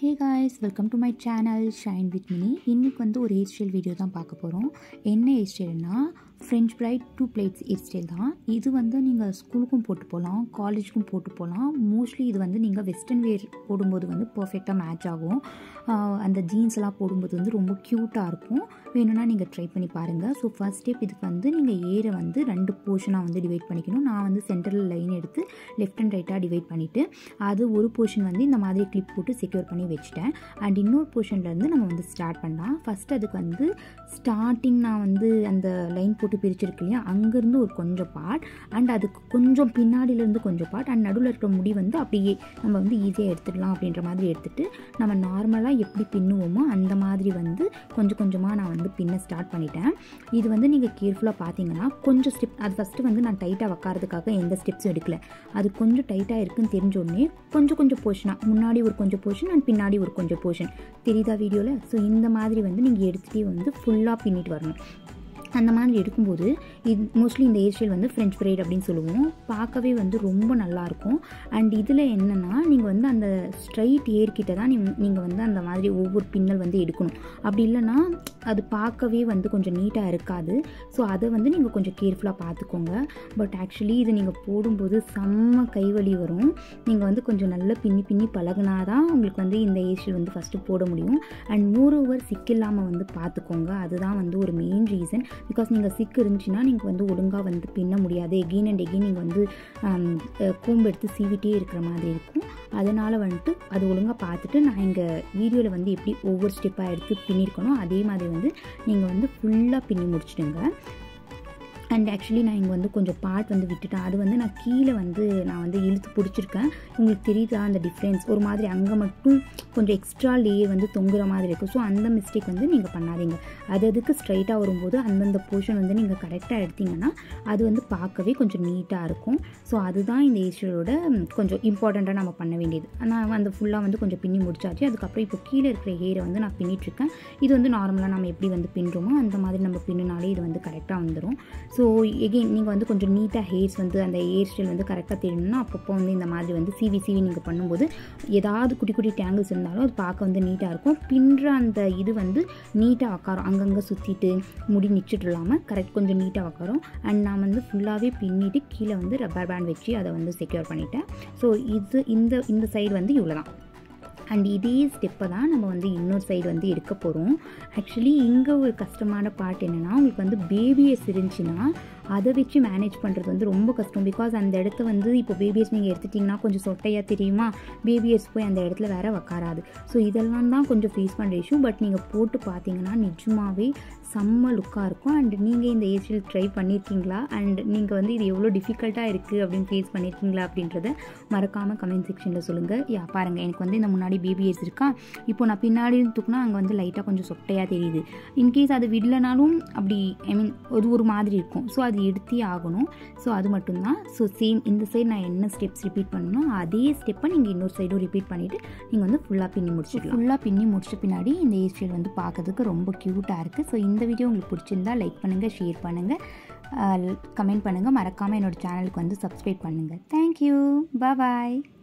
hey guys welcome to my channel shine with Mini இன்றைக்கி வந்து ஒரு ஹேர் ஸ்டைல் வீடியோ தான் பார்க்க போகிறோம் என்ன ஹேர் ஸ்டைல்னா French braid two plaits hair style தான் இது வந்து நீங்கள் ஸ்கூலுக்கும் போட்டு போகலாம் காலேஜுக்கும் போட்டு போகலாம் மோஸ்ட்லி இது வந்து நீங்கள் வெஸ்டர்ன் வேர் போடும்போது வந்து பர்ஃபெக்டாக மேட்ச் ஆகும் ஆஹ் அந்த ஜீன்ஸ் எல்லாம் போடும்போது வந்து ரொம்ப க்யூட்டாக இருக்கும் வேணும்னா நீங்கள் ட்ரை பண்ணி பாருங்கள் ஸோ ஃபர்ஸ்ட் ஸ்டெப் இதுக்கு வந்து நீங்கள் ஏரை வந்து ரெண்டு போர்ஷனாக வந்து டிவைட் பண்ணிக்கணும் நான் வந்து சென்டரில் லைன் எடுத்து லெஃப்ட் அண்ட் ரைட்டாக டிவைட் பண்ணிவிட்டு அது ஒரு போர்ஷன் வந்து இந்த மாதிரி கிளிப் போட்டு செக்யூர் பண்ணி வச்சுட்டேன் அண்ட் இன்னொரு போர்ஷன்லேருந்து நம்ம வந்து ஸ்டார்ட் பண்ணலாம் ஃபஸ்ட் அதுக்கு வந்து ஸ்டார்டிங் நான் வந்து அந்த லைன் போட்டு பிரிச்சிருக்கு இல்லையா அங்கேருந்து ஒரு கொஞ்சம் பார்ட் அண்ட் அதுக்கு கொஞ்சம் பின்னாடியிலேருந்து கொஞ்சம் பார்ட் அண்ட் நடுவில் இருக்கிற முடி வந்து அப்படியே நம்ம வந்து ஈஸியாக எடுத்துடலாம் அப்படின்ற மாதிரி எடுத்துகிட்டு நம்ம நார்மலாக எப்படி பின்னுவோமோ அந்த மாதிரி வந்து கொஞ்சம் கொஞ்சமாக நான் வந்து பின்ன ஸ்டார்ட் பண்ணிட்டேன் இது வந்து நீங்கள் கேர்ஃபுல்லாக பார்த்தீங்கன்னா கொஞ்சம் ஸ்டெப் அது ஃபஸ்ட்டு வந்து நான் டைட்டாக வைக்கிறதுக்காக எந்த ஸ்டெப்ஸும் எடுக்கல அது கொஞ்சம் டைட்டாக இருக்குன்னு தெரிஞ்ச உடனே கொஞ்சம் கொஞ்சம் போர்ஷனாக முன்னாடி ஒரு கொஞ்சம் போர்ஷன் அண்ட் பின்னாடி ஒரு கொஞ்சம் போர்ஷன் தெரியுதா வீடியோவில் ஸோ இந்த மாதிரி வந்து நீங்கள் எடுத்துகிட்டே வந்து ஃபுல்லாக பின்னிட்டு வரணும் அந்த மாதிரி எடுக்கும்போது இது மோஸ்ட்லி இந்த ஹேர் ஸ்டைல் வந்து ஃப்ரெஞ்ச் ஃப்ரைட் அப்படின்னு சொல்லுவோம் பார்க்கவே வந்து ரொம்ப நல்லாயிருக்கும் அண்ட் இதில் என்னென்னா நீங்கள் வந்து அந்த ஸ்ட்ரைட் ஏர் கிட்ட தான் நீங்க- நீங்கள் வந்து அந்த மாதிரி ஒவ்வொரு பின்னல் வந்து எடுக்கணும் அப்படி இல்லைன்னா அது பார்க்கவே வந்து கொஞ்சம் நீட்டாக இருக்காது ஸோ அதை வந்து நீங்கள் கொஞ்சம் கேர்ஃபுல்லாக பார்த்துக்கோங்க பட் ஆக்சுவலி இது நீங்கள் போடும்போது செம்ம கைவலி வரும் நீங்கள் வந்து கொஞ்சம் நல்லா பின்னி பின்னி பழகுனா தான் உங்களுக்கு வந்து இந்த ஹேர் ஸ்டைல் வந்து ஃபஸ்ட்டு போட முடியும் அண்ட் மோர் ஓவர் சிக் இல்லாமல் வந்து பார்த்துக்கோங்க அதுதான் வந்து ஒரு மெயின் ரீசன் பிகாஸ் நீங்கள் சிக்கு இருந்துச்சுன்னா நீங்கள் வந்து ஒழுங்காக வந்து பின்ன முடியாது எகெயின் அண்ட் எகெயின் நீங்கள் வந்து ஆம், அஹ், கூம்பு எடுத்து சீவிட்டே இருக்கிற மாதிரி இருக்கும் அதனால் வந்துட்டு அது ஒழுங்காக பார்த்துட்டு நான் இங்கே வீடியோவில் வந்து எப்படி ஒவ்வொரு ஸ்டெப்பாக எடுத்து பின்னிருக்கணும் அதே மாதிரி வந்து நீங்கள் வந்து ஃபுல்லாக பின்னி முடிச்சிடுங்க அண்ட் ஆக்சுவலி நான் இங்கே வந்து கொஞ்சம் பார்ட் வந்து விட்டுட்டேன் அது வந்து நான் கீழே வந்து நான் வந்து இழுத்து பிடிச்சிருக்கேன் உங்களுக்கு தெரியுதா அந்த டிஃப்ரென்ஸ் ஒரு மாதிரி அங்கே மட்டும் கொஞ்சம் எக்ஸ்ட்ரா லேயர் வந்து தொங்குற மாதிரி இருக்கும் ஸோ அந்த மிஸ்டேக் வந்து நீங்கள் பண்ணாதீங்க அது அதுக்கு ஸ்ட்ரைட்டாக வரும்போது அந்தந்த போர்ஷன் வந்து நீங்கள் கரெக்டாக எடுத்தீங்கன்னா அது வந்து பார்க்கவே கொஞ்சம் நீட்டாக இருக்கும் ஸோ அதுதான் இந்த ஏஷியோட கொஞ்சம் இம்பார்ட்டண்ட்டாக நம்ம பண்ண வேண்டியது நான் அந்த ஃபுல்லாக வந்து கொஞ்சம் பின்னி முடிச்சாச்சு அதுக்கப்புறம் இப்போ கீழே இருக்கிற ஹேரை வந்து நான் பின்னிட்டுருக்கேன் இது வந்து நார்மலாக நம்ம எப்படி வந்து பின்னுறோமோ அந்த மாதிரி நம்ம பின்னுனாலே இது வந்து கரெக்டாக வந்துடும் ஸோ எகெயின் நீங்கள் வந்து கொஞ்சம் நீட்டாக ஹேர்ஸ் வந்து அந்த ஹேர் ஸ்டைல் வந்து கரெக்டாக தெரியணும்னா அப்பப்போ வந்து இந்த மாதிரி வந்து சிவி சிவி நீங்கள் பண்ணும்போது ஏதாவது குட்டி குட்டி டேங்கிள்ஸ் இருந்தாலும் அது பார்க்க வந்து நீட்டாக இருக்கும் பின்ற அந்த இது வந்து நீட்டாக உக்காரும் அங்கங்கே சுற்றிட்டு முடி நிச்சிட்டு இல்லாமல் கரெக்ட் கொஞ்சம் நீட்டாக உக்காரும் அண்ட் நான் வந்து ஃபுல்லாகவே பின்னிட்டு கீழே வந்து ரப்பர் பேண்ட் வச்சு அதை வந்து செக்யூர் பண்ணிட்டேன் ஸோ இது இந்த இந்த சைடு வந்து இவ்வளோ தான் அண்ட் இதே ஸ்டெப்பை தான் நம்ம வந்து இன்னொரு சைடு வந்து எடுக்க போகிறோம் ஆக்சுவலி இங்கே ஒரு கஷ்டமான பார்ட் என்னென்னா உங்களுக்கு வந்து பேபிஎஸ் இருந்துச்சுன்னா அதை வச்சு மேனேஜ் பண்ணுறது வந்து ரொம்ப கஷ்டம் பிகாஸ் அந்த இடத்த வந்து இப்போ பேபிஎஸ் நீங்கள் எடுத்துட்டிங்கன்னா கொஞ்சம் சொட்டையாக தெரியுமா பேபிஎஸ் போய் அந்த இடத்துல வேற உக்காராது ஸோ இதெல்லாம் தான் கொஞ்சம் ஃபேஸ் பண்ணுற இஷ்யூ பட் நீங்கள் போட்டு பார்த்தீங்கன்னா நிஜமாவே செம்ம லுக்காக இருக்கும் அண்ட் நீங்கள் இந்த ஏஜில் ட்ரை பண்ணியிருக்கீங்களா அண்ட் நீங்கள் வந்து இது எவ்வளோ டிஃபிகல்ட்டாக இருக்குது அப்படின்னு ஃபேஸ் பண்ணியிருக்கீங்களா அப்படின்றத மறக்காமல் கமெண்ட் செக்ஷனில் சொல்லுங்கள் யா பாருங்கள் எனக்கு வந்து இந்த முன்னாடி பேபிஎஸ் இருக்கா இப்போ நான் பின்னாடி தூக்குனா அங்கே வந்து லைட்டாக கொஞ்சம் சொட்டையாக தெரியுது இன்கேஸ் அது விடலனாலும் அப்படி ஐ மீன் அது ஒரு மாதிரி இருக்கும் ஸோ அது எடுத்தே ஆகணும் ஸோ அது மட்டும்தான் ஸோ சேம் இந்த சைடு நான் என்ன ஸ்டெப்ஸ் ரிப்பீட் பண்ணணும் அதே ஸ்டெப்பை நீங்கள் இன்னொரு சைடும் ரிப்பீட் பண்ணிவிட்டு நீங்கள் வந்து ஃபுல்லாக பின்னி முடிச்சிடலாம் ஃபுல்லாக பின்னி முடிச்ச பின்னாடி இந்த ஹேர் ஸ்டைல் வந்து பார்க்கறதுக்கு ரொம்ப க்யூட்டாக இருக்குது ஸோ இந்த வீடியோ உங்களுக்கு பிடிச்சிருந்தா லைக் பண்ணுங்கள் ஷேர் பண்ணுங்கள் கமெண்ட் பண்ணுங்கள் மறக்காமல் என்னோட சேனலுக்கு வந்து சப்ஸ்கிரைப் பண்ணுங்கள் தேங்க்யூ பாய்